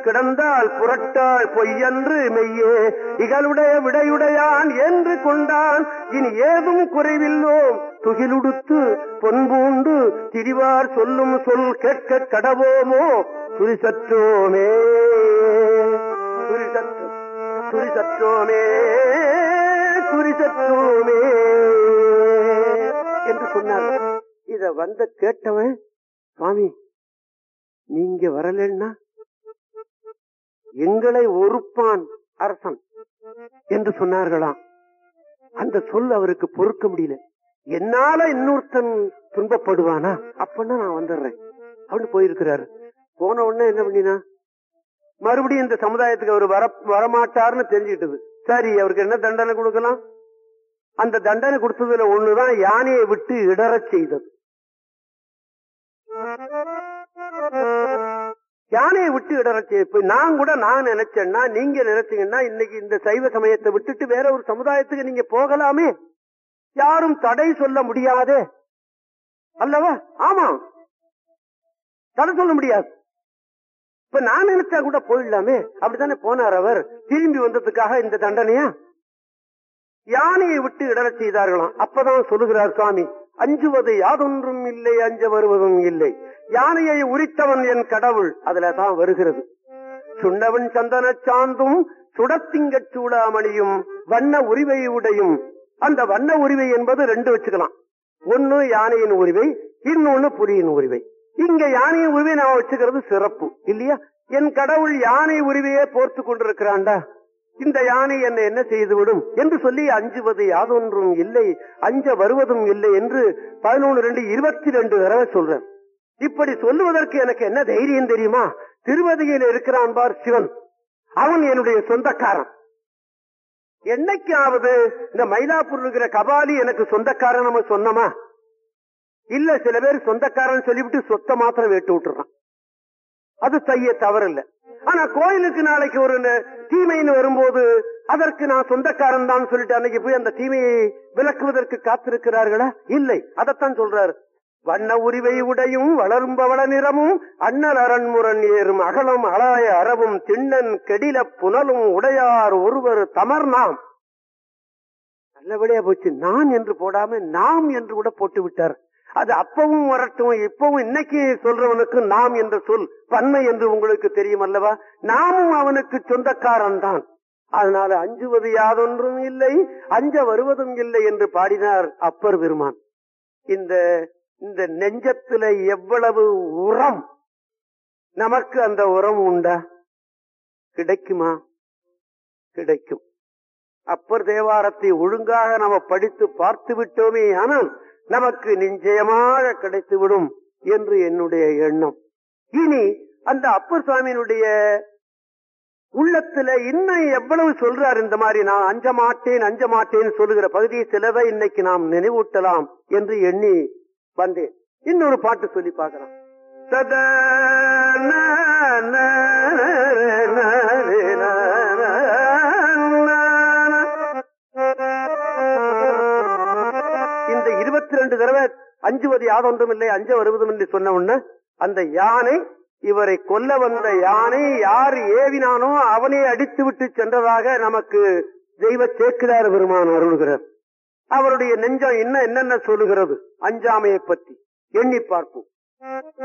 கிடந்தால் புரட்டாள் பொய்யன்று மெய்யே இகழுடைய விடையுடையான் என்று கொண்டான் இனி ஏதும் குறைவில்லோம் துகிலுடுத்து பொன்பூண்டு திரிவார் சொல்லும் சொல் கேட்க கடவோமோ துரிசற்றோமே துரிசற்று துரிசற்றோமே துரிசற்றோமே என்று சொன்னார் இத வந்த கேட்டவன் சுவாமி நீங்க வரலன்னா எங்களை ஒருப்பான் அரசன் என்று சொன்னார்களாம் அந்த சொல் அவருக்கு பொறுக்க முடியல என்னால இன்னொருத்தன் துன்பப்படுவானா அப்பன்னா நான் வந்துடுறேன் அப்படின்னு போயிருக்கிறாரு போன உடனே என்ன பண்ணினா மறுபடியும் இந்த சமுதாயத்துக்கு அவர் வர வரமாட்டார்னு தெரிஞ்சுக்கிட்டது சரி அவருக்கு என்ன தண்டனை கொடுக்கலாம் அந்த தண்டனை கொடுத்ததுல ஒண்ணுதான் யானையை விட்டு இடறச் செய்தது யானையை விட்டு இடறச் செய்ய இப்ப நான் கூட நான் நினைச்சேன்னா நீங்க நினைச்சீங்கன்னா இன்னைக்கு இந்த சைவ சமயத்தை விட்டுட்டு வேற ஒரு சமுதாயத்துக்கு நீங்க போகலாமே யாரும் தடை சொல்ல முடியாதே அல்லவா ஆமா தடை சொல்ல முடியாது இப்ப நான் நினைச்சா கூட போயிடலாமே அப்படித்தானே போனார் அவர் திரும்பி வந்ததுக்காக இந்த தண்டனையா யானையை விட்டு இடறச் செய்தார்களாம் அப்பதான் சொல்லுகிறார் சுவாமி அஞ்சுவது யாதொன்றும் இல்லை அஞ்ச வருவதும் இல்லை யானையை உரித்தவன் என் கடவுள் அதுல தான் வருகிறது சுண்டவன் சந்தன சாந்தும் சுடத்திங்கச் சூடாமணியும் வண்ண உரிவை உடையும் அந்த வண்ண உரிவை என்பது ரெண்டு வச்சுக்கலாம் ஒன்னு யானையின் உரிவை இன்னொன்னு புலியின் உரிவை இங்க யானையின் உரிவை நான் வச்சுக்கிறது சிறப்பு இல்லையா என் கடவுள் யானை உரிவையே போர்த்து கொண்டிருக்கிறான்டா இந்த யானை என்னை என்ன செய்துவிடும் என்று சொல்லி அஞ்சுவது யாதொன்றும் இல்லை அஞ்ச வருவதும் இல்லை என்று பதினொன்று ரெண்டு இருபத்தி ரெண்டு தடவை சொல்றேன் இப்படி சொல்லுவதற்கு எனக்கு என்ன தைரியம் தெரியுமா திருவதியில் இருக்கிறான் பார் சிவன் அவன் என்னுடைய சொந்தக்காரன் என்னைக்காவது இந்த மயிலாப்பூர் இருக்கிற கபாலி எனக்கு சொந்தக்காரன் நம்ம சொன்னமா இல்ல சில பேர் சொந்தக்காரன் சொல்லிவிட்டு சொத்தை மாத்திரம் வெட்டு விட்டுறான் அது செய்ய தவறில்லை ஆனா கோயிலுக்கு நாளைக்கு ஒரு தீமைன்னு வரும்போது அதற்கு நான் சொந்தக்காரன் தான் சொல்லிட்டு அன்னைக்கு போய் அந்த தீமையை விளக்குவதற்கு காத்திருக்கிறார்களா இல்லை அதைத்தான் சொல்றாரு வண்ண உரிவை உடையும் வளரும் பவள நிறமும் அண்ணல் அரண்முரண் ஏறும் அகலம் அலாய அறவும் திண்ணன் கெடில புனலும் உடையார் ஒருவர் தமர் நாம் நல்லபடியா போச்சு நான் என்று போடாம நாம் என்று கூட போட்டு விட்டார் அது அப்பவும் வரட்டும் இப்பவும் இன்னைக்கு சொல்றவனுக்கு நாம் என்ற சொல் பன்மை என்று உங்களுக்கு தெரியும் அல்லவா நாமும் அவனுக்கு சொந்தக்காரன் தான் அதனால அஞ்சுவது யாதொன்றும் இல்லை அஞ்ச வருவதும் இல்லை என்று பாடினார் அப்பர் பெருமான் இந்த இந்த நெஞ்சத்துல எவ்வளவு உரம் நமக்கு அந்த உரம் உண்டா கிடைக்குமா கிடைக்கும் அப்பர் தேவாரத்தை ஒழுங்காக நம்ம படித்து பார்த்து விட்டோமே ஆனால் நமக்கு நிச்சயமாக கிடைத்துவிடும் என்று என்னுடைய எண்ணம் இனி அந்த அப்பர் சுவாமியினுடைய உள்ளத்துல இன்னும் எவ்வளவு சொல்றார் இந்த மாதிரி நான் அஞ்ச மாட்டேன் அஞ்ச மாட்டேன் சொல்லுகிற பகுதியை சிலவை இன்னைக்கு நாம் நினைவூட்டலாம் என்று எண்ணி வந்தேன் இன்னொரு பாட்டு சொல்லி பார்க்கலாம் இந்த இருபத்தி ரெண்டு தடவை அஞ்சுவது யாதொன்றும் இல்லை அஞ்ச வருவதும் என்று சொன்ன உடனே அந்த யானை இவரை கொல்ல வந்த யானை யார் ஏவினானோ அவனை அடித்து விட்டு சென்றதாக நமக்கு தெய்வ சேக்கிரார் பெருமான் அருள்கிறார் அவருடைய நெஞ்சம் இன்னும் என்னென்ன சொல்லுகிறது அஞ்சாமையை பற்றி எண்ணி பார்ப்போம்